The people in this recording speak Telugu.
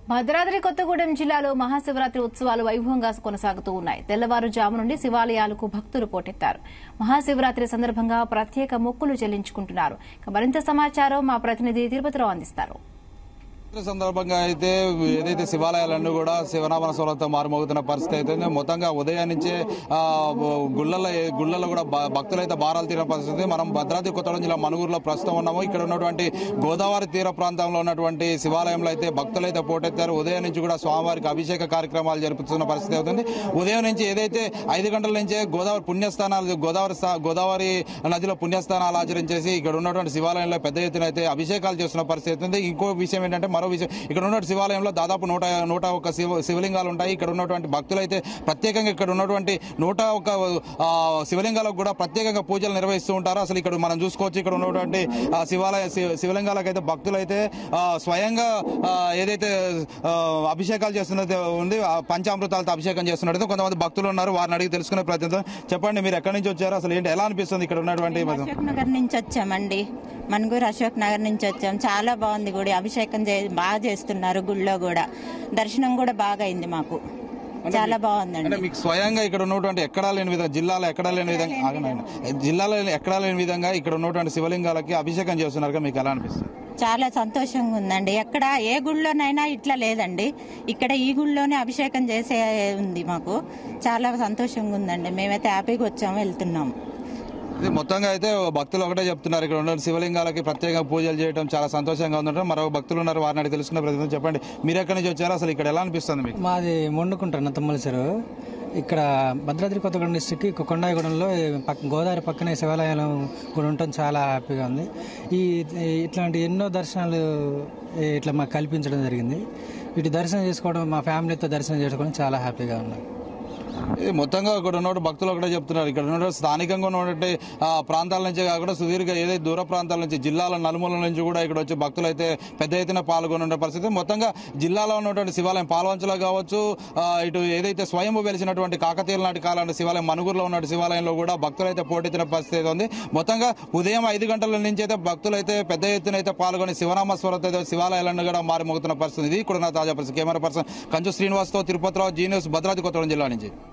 భద్రాద్రి కొత్తగూడెం జిల్లాలో మహాశివరాత్రి ఉత్సవాలు వైభవంగా కొనసాగుతూ ఉన్నాయి తెల్లవారుజాము నుండి శివాలయాలకు భక్తులు పోటెత్తారు మహాశివరాత్రి సందర్భంగా ప్రత్యేక మొక్కులు చెల్లించుకుంటున్నారు ఇక మరింత సమాచారం మా ప్రతినిధి తిరుపతిరావు అందిస్తారు ఈ సందర్భంగా అయితే ఏదైతే శివాలయాలన్నీ కూడా శివనామన స్వరంతో మారుమోగుతున్న పరిస్థితి అయితే ఉంది. మొత్తంగా ఉదయం నుంచే ఆ, గుళ్ళల్లో గుళ్ళల్లో కూడా భ- భక్తులైతే బారాలు తీరిన పరిస్థితి మనం భద్రాద్రి కొత్తగూడెం జిల్లా మనుగురులో ప్రస్తుతం ఉన్నాము ఇక్కడ ఉన్నటువంటి గోదావరి తీర ప్రాంతంలో ఉన్నటువంటి శివాలయంలో అయితే భక్తులైతే పోటెత్తారు ఉదయం నుంచి కూడా స్వామివారికి అభిషేక కార్యక్రమాలు జరుపుతున్న పరిస్థితి అవుతుంది ఉదయం నుంచి ఏదైతే ఐదు గంటల నుంచే గోదావరి పుణ్యస్థానాలు గోదావరి స్థా- గోదావరి నదిలో పుణ్యస్థానాలు ఆచరించేసి ఇక్కడ ఉన్నటువంటి శివాలయంలో పెద్ద ఎత్తున అయితే అభిషేకాలు చేస్తున్న పరిస్థితి ఉంది ఇంకో విషయం ఏంటంటే మరో విషయం ఇక్కడ ఉన్నటువంటి శివాలయంలో దాదాపు నూట నూట ఒక శివ శివలింగాలు ఉంటాయి ఇక్కడ ఉన్నటువంటి భక్తులైతే ప్రత్యేకంగా ఇక్కడ ఉన్నటువంటి నూట ఒక ఆ, శివలింగాలకు కూడా ప్రత్యేకంగా పూజలు నిర్వహిస్తూ ఉంటారు అసలు ఇక్కడ మనం చూసుకోవచ్చు ఇక్కడ ఉన్నటువంటి ఆ, శివాలయ శివ- శివలింగాలకు అయితే భక్తులైతే ఆ, స్వయంగా ఆ, ఏదైతే ఆ, అభిషేకాలు చేస్తున్నది ఉంది ఆ పంచామృతాలతో అభిషేకం చేస్తున్నట్టు కొంతమంది భక్తులు ఉన్నారు వారిని అడిగి తెలుసుకునే ప్రయత్నం చెప్పండి మీరు ఎక్కడి నుంచి వచ్చారు అసలు ఏంటి ఎలా అనిపిస్తుంది ఇక్కడ ఉన్నటువంటి అశోక్ నగర్ నుంచి వచ్చామండి మనుగూరు అశోక్ నగర్ నుంచి వచ్చాం చాలా బాగుంది గుడి అభిషేకం చే బాగా చేస్తున్నారు గుడిలో కూడా దర్శనం కూడా బాగా అయింది మాకు చాలా అంటే బాగుందండి మీకు స్వయంగా ఇక్కడ ఉన్నటువంటి ఎక్కడా లేని విధంగా జిల్లాలో ఎక్కడా లేని విధంగా ఆగండి, ఆగండి. జిల్లాలో ఎక్కడా లేని విధంగా ఇక్కడ ఉన్నటువంటి శివలింగాలకి అభిషేకం చేస్తున్నారు మీకు ఎలా అనిపిస్తుంది చాలా సంతోషంగా ఉందండి ఎక్కడ ఏ గుడిలోనైనా ఇట్లా లేదండి ఇక్కడ ఈ గుడిలోనే అభిషేకం చేసే ఉంది మాకు చాలా సంతోషంగా ఉందండి మేమైతే హ్యాపీగా వచ్చాము వెళ్తున్నాము ఇది మొత్తంగా అయితే భక్తులు ఒకటే చెప్తున్నారు ఇక్కడ ఉన్న శివలింగాలకి ప్రత్యేక పూజలు చేయడం చాలా సంతోషంగా ఉందంటారు మరో భక్తులు ఉన్నారు వారిని అడిగి తెలుసుకునే ప్రయత్నం చెప్పండి మీరు ఎక్కడి నుంచి వచ్చారో అసలు ఇక్కడ ఎలా అనిపిస్తుంది మీకు మాది మొండుకుంటాను తుమ్మలసరు ఇక్కడ భద్రాద్రి కొత్తగూడెం డిస్టిక్ కొండాయిగూడెంలో పక్క గోదావరి పక్కనే శివాలయాలు కూడా ఉండటం చాలా హ్యాపీగా ఉంది ఈ ఈ ఇట్లాంటి ఎన్నో దర్శనాలు ఈ ఇట్లా మాకు కల్పించడం జరిగింది వీటి దర్శనం చేసుకోవడం మా ఫ్యామిలీతో దర్శనం చేసుకోవడం చాలా హ్యాపీగా ఉంది ఇది మొత్తంగా ఇక్కడ ఉన్న భక్తులు ఒకటే చెప్తున్నారు ఇక్కడ ఉన్న స్థానికంగా ఉన్నటువంటి ఆ, ప్రాంతాల నుంచే కాకుండా సుదీర్ఘ ఏదైతే దూర ప్రాంతాల నుంచి జిల్లాల నలుమూల నుంచి కూడా ఇక్కడ వచ్చి భక్తులు అయితే పెద్ద ఎత్తున పాల్గొని ఉన్న పరిస్థితి మొత్తంగా జిల్లాలో ఉన్నటువంటి శివాలయం పాల్వంచలో కావచ్చు ఆ, ఇటు ఏదైతే స్వయం వెలిసినటువంటి కాకతీయుల నాటి కాలాంటి శివాలయం మనుగురులో ఉన్న శివాలయంలో కూడా భక్తులు అయితే పోటెత్తిన పరిస్థితి అయితే ఉంది మొత్తంగా ఉదయం ఐదు గంటల నుంచి అయితే భక్తులు అయితే పెద్ద ఎత్తున అయితే పాల్గొని శివనామ స్వరత అయితే శివాలయాలను కూడా మారి మోగుతున్న పరిస్థితి ఇది ఇక్కడ నా తాజా పరిస్థితి కెమెరా పర్సన్ కంచు శ్రీనివాస్తో తిరుపతిరావు జీనియస్ భద్రాద్రి కొత్తగూడెం జిల్లా నుంచి